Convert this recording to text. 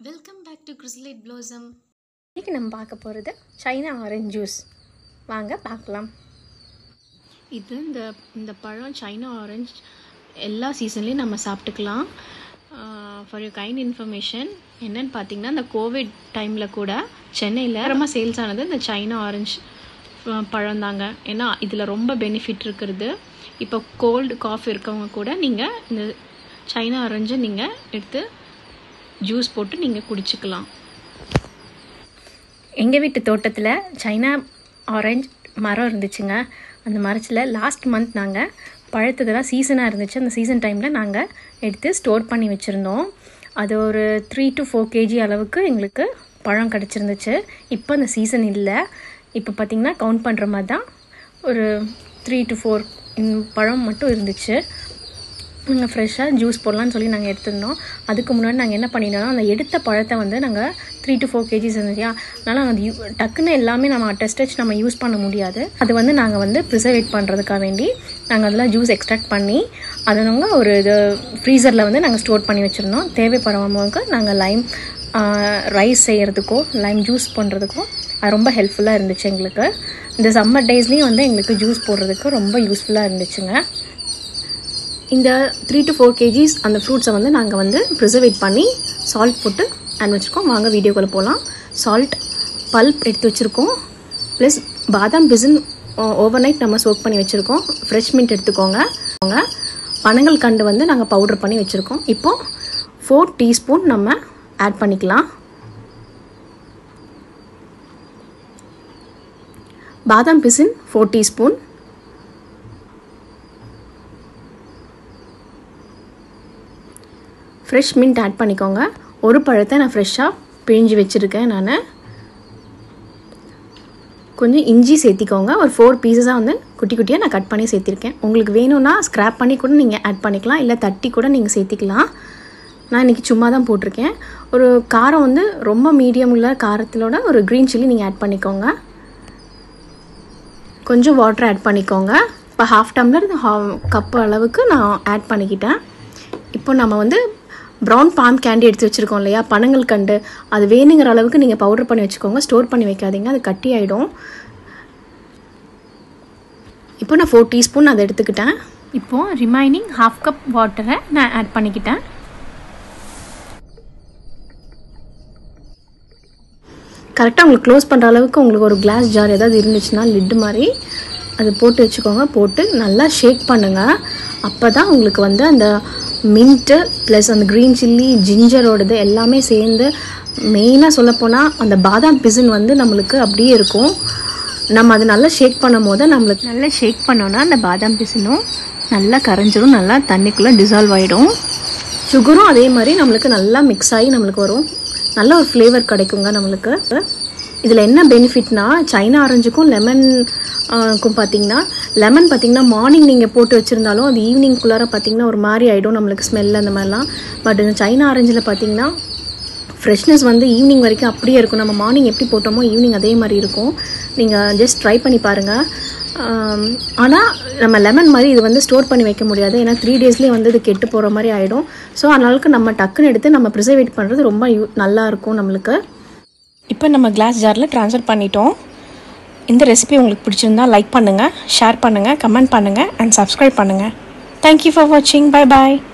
welcome back to Chrislight Blossom இன்றைக்கி நம்ம பார்க்க போகிறது சைனா ஆரஞ்சு ஜூஸ் வாங்க பார்க்கலாம் இது இந்த இந்த பழம் சைனா ஆரஞ்சு எல்லா சீசன்லேயும் நம்ம சாப்பிட்டுக்கலாம் ஃபார் யூ கைண்ட் இன்ஃபர்மேஷன் என்னன்னு பார்த்தீங்கன்னா இந்த கோவிட் டைமில் கூட சென்னையில் ரொம்ப சேல்ஸ் ஆனது இந்த சைனா ஆரஞ்சு பழம் தாங்க ஏன்னா இதில் ரொம்ப பெனிஃபிட் இருக்கிறது இப்போ கோல்டு காஃப் இருக்கவங்க கூட நீங்கள் இந்த சைனா ஆரஞ்சை நீங்கள் எடுத்து ஜூஸ் போட்டு நீங்கள் குடிச்சிக்கலாம் எங்கள் வீட்டு தோட்டத்தில் சைனா ஆரஞ்சு மரம் இருந்துச்சுங்க அந்த மரத்தில் லாஸ்ட் மந்த் நாங்கள் பழத்ததெல்லாம் சீசனாக இருந்துச்சு அந்த சீசன் டைமில் நாங்கள் எடுத்து ஸ்டோர் பண்ணி வச்சுருந்தோம் அது ஒரு த்ரீ டு ஃபோர் கேஜி அளவுக்கு எங்களுக்கு பழம் கிடச்சிருந்துச்சு இப்போ அந்த சீசன் இல்லை இப்போ பார்த்திங்கன்னா கவுண்ட் பண்ணுற மாதிரி தான் ஒரு த்ரீ டு ஃபோர் பழம் மட்டும் இருந்துச்சு நாங்கள் ஃப்ரெஷ்ஷாக ஜூஸ் போடலான்னு சொல்லி நாங்கள் எடுத்திருந்தோம் அதுக்கு முன்னாடி நாங்கள் என்ன பண்ணிட்டோம்னா அந்த எடுத்த பழத்தை வந்து நாங்கள் த்ரீ டு ஃபோர் கேஜிஸ் இருந்துச்சியா அதனால் அது யூ டக்குன்னு எல்லாமே நம்ம டெஸ்டச் நம்ம யூஸ் பண்ண முடியாது அது வந்து நாங்கள் வந்து ப்ரிசர்வேட் பண்ணுறதுக்காக வேண்டி நாங்கள் அதில் ஜூஸ் எக்ஸ்ட்ராக்ட் பண்ணி அதை நாங்கள் ஒரு இது ஃப்ரீசரில் வந்து நாங்கள் ஸ்டோர் பண்ணி வச்சுருந்தோம் தேவைப்படுறவங்களுக்கு நாங்கள் லைம் ரைஸ் செய்கிறதுக்கோ லைம் ஜூஸ் பண்ணுறதுக்கோ அது ரொம்ப ஹெல்ப்ஃபுல்லாக இருந்துச்சு எங்களுக்கு இந்த சம்மர் டேஸ்லேயும் வந்து எங்களுக்கு ஜூஸ் போடுறதுக்கு ரொம்ப யூஸ்ஃபுல்லாக இருந்துச்சுங்க இந்த த்ரீ டு ஃபோர் கேஜிஸ் அந்த ஃப்ரூட்ஸை வந்து நாங்கள் வந்து ப்ரிசர்வேட் பண்ணி சால்ட் போட்டு ஆட் வச்சுருக்கோம் வாங்க வீடியோக்குள்ளே போகலாம் சால்ட் பல்ப் எடுத்து வச்சுருக்கோம் ப்ளஸ் பாதாம் பிசின் ஓவர் நைட் நம்ம சோக் பண்ணி வச்சுருக்கோம் ஃப்ரெஷ் மின்ட் எடுத்துக்கோங்க பனங்கள் கண்டு வந்து நாங்கள் பவுடர் பண்ணி வச்சுருக்கோம் இப்போது ஃபோர் டீஸ்பூன் நம்ம ஆட் பண்ணிக்கலாம் பாதாம் பிசின் four teaspoon fresh mint add பண்ணிக்கோங்க ஒரு பழத்தை நான் ஃப்ரெஷ்ஷாக பிழிஞ்சு வச்சுருக்கேன் நான் கொஞ்சம் இஞ்சி சேர்த்திக்கோங்க ஒரு ஃபோர் பீசஸாக வந்து குட்டி குட்டியாக நான் கட் பண்ணி சேர்த்திருக்கேன் உங்களுக்கு வேணும்னா ஸ்க்ராப் பண்ணி கூட நீங்கள் ஆட் பண்ணிக்கலாம் இல்லை தட்டி கூட நீங்கள் சேர்த்திக்கலாம் நான் இன்றைக்கி சும்மா தான் போட்டிருக்கேன் ஒரு காரம் வந்து ரொம்ப மீடியம் உள்ள காரத்திலோட ஒரு க்ரீன் சில்லி நீங்கள் ஆட் பண்ணிக்கோங்க கொஞ்சம் வாட்டர் ஆட் பண்ணிக்கோங்க இப்போ ஹாஃப் டம்ளர் கப்பு அளவுக்கு நான் ஆட் பண்ணிக்கிட்டேன் இப்போ நம்ம வந்து ப்ரௌன் பாம் கேண்டி எடுத்து வச்சுருக்கோம் இல்லையா பனங்கள் கண்டு அது வேணுங்கிற அளவுக்கு நீங்கள் பவுடர் பண்ணி வச்சுக்கோங்க ஸ்டோர் பண்ணி வைக்காதீங்க அது கட்டி ஆகிடும் இப்போ நான் ஃபோர் டீஸ்பூன் அதை எடுத்துக்கிட்டேன் இப்போது ரிமைனிங் ஹாஃப் கப் வாட்டரை நான் ஆட் பண்ணிக்கிட்டேன் கரெக்டாக உங்களுக்கு க்ளோஸ் பண்ணுற அளவுக்கு உங்களுக்கு ஒரு கிளாஸ் ஜார் ஏதாவது இருந்துச்சுன்னா லிட்டு மாதிரி அது போட்டு வச்சுக்கோங்க போட்டு நல்லா ஷேக் பண்ணுங்கள் அப்போ தான் உங்களுக்கு வந்து அந்த மின்ட்டு ப்ளஸ் அந்த க்ரீன் சில்லி ஜிஞ்சரோடது எல்லாமே சேர்ந்து மெயினாக சொல்லப்போனால் அந்த பாதாம் பிசின் வந்து நம்மளுக்கு அப்படியே இருக்கும் நம்ம அது நல்லா ஷேக் பண்ணும் போது நம்மளுக்கு நல்லா ஷேக் பண்ணோன்னா அந்த பாதாம் பிசினும் நல்லா கரைஞ்சிரும் நல்லா தண்ணிக்குள்ளே டிசால்வ் ஆகிடும் சுகரும் அதே மாதிரி நம்மளுக்கு நல்லா மிக்ஸ் ஆகி நம்மளுக்கு வரும் நல்ல ஒரு ஃப்ளேவர் கிடைக்குங்க நம்மளுக்கு இதில் என்ன பெனிஃபிட்னா சைனா ஆரஞ்சுக்கும் லெமனுக்கும் பார்த்தீங்கன்னா லெமன் பார்த்தீங்கன்னா மார்னிங் நீங்கள் போட்டு வச்சுருந்தாலும் அது ஈவினிங்குள்ளார பார்த்தீங்கன்னா ஒரு மாதிரி ஆகிடும் நம்மளுக்கு ஸ்மெல் அந்த மாதிரிலாம் பட் இந்த சைனா ஆரஞ்சில் பார்த்தீங்கன்னா ஃப்ரெஷ்னஸ் வந்து ஈவினிங் வரைக்கும் அப்படியே இருக்கும் நம்ம மார்னிங் எப்படி போட்டோமோ ஈவினிங் அதே மாதிரி இருக்கும் நீங்கள் ஜஸ்ட் ட்ரை பண்ணி பாருங்கள் ஆனால் நம்ம லெமன் மாதிரி இது வந்து ஸ்டோர் பண்ணி வைக்க முடியாது ஏன்னா த்ரீ டேஸ்லேயே வந்து இது கெட்டு போகிற மாதிரி ஆகிடும் ஸோ அதனால நம்ம டக்குன்னு எடுத்து நம்ம ப்ரிசர்வேட் பண்ணுறது ரொம்ப யூ நல்லா இருக்கும் நம்மளுக்கு இப்போ நம்ம கிளாஸ் ஜாரில் ட்ரான்ஸ்ஃபர் பண்ணிட்டோம் இந்த ரெசிபி உங்களுக்கு பிடிச்சிருந்தா லைக் பண்ணுங்கள் ஷேர் பண்ணுங்கள் கமெண்ட் பண்ணுங்கள் அண்ட் சப்ஸ்கிரைப் பண்ணுங்கள் தேங்க்யூ ஃபார் வாட்சிங் பை பாய்